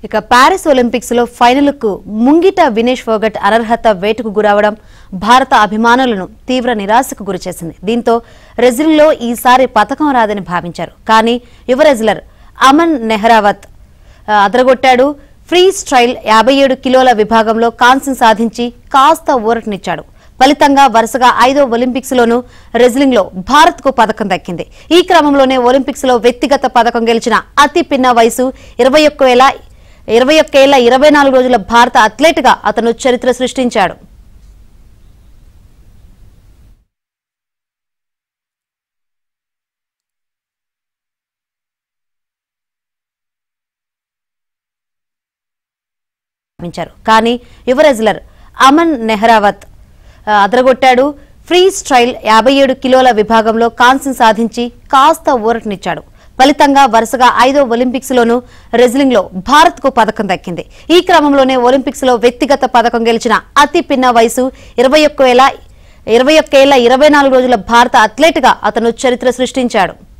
ఇక Paris Olympics లో final కు ముంగిట వినేష్ ఫోగట్ అనర్హత వేటుకు గురవడం భారత అభిమానులను తీవ్ర నిరాశకు గురిచేసింది దీంతో రెజ్లింగ్ లో ఈసారి పథకం రాదని భావించారు కానీ యువ రెజ్లర్ అమన్ నెహ్రావత్ ఆ, అదరగొట్టాడు ఫ్రీ స్టైల్ యాభై ఏడు కిలోల విభాగంలో కాంస్యం సాధించి కాస్త ఊరటనిచ్చాడు ఫలితంగా వరుసగా ఐదో ఒలింపిక్స్ లోనూ రెజ్లింగ్ లో భారత్ కు పథకం దక్కింది ఈ క్రమంలోనే ఒలింపిక్స్ లో వ్యక్తిగత పథకం గెలిచిన అతి పిన్న వయసు ఇరవై ఒక్క వేల ఇరవై ఒక్కేళ్ల ఇరవై నాలుగు రోజుల భారత అథ్లెట్ గా అతను చరిత్ర సృష్టించాడు భావించారు కానీ యువ రెజ్లర్ అమన్ నెహ్రావత్ ఆ, అదరగొట్టాడు ఫ్రీ స్టైల్ యాభై ఏడు కిలోల విభాగంలో కాంస్యం సాధించి కాస్త ఊరటనిచ్చాడు ఫలితంగా వరుసగా ఐదో ఒలింపిక్స్ లోనూ రెజ్లింగ్ లో భారత్ కు పథకం దక్కింది ఈ క్రమంలోనే ఒలింపిక్స్ లో వ్యక్తిగత పథకం గెలిచిన అతి పిన్న వయసు ఇరవై ఒక్క వేల ఇరవై ఒక్కేళ్ల ఇరవై నాలుగు రోజుల భారత అథ్లెట్ గా అతను చరిత్ర సృష్టించాడు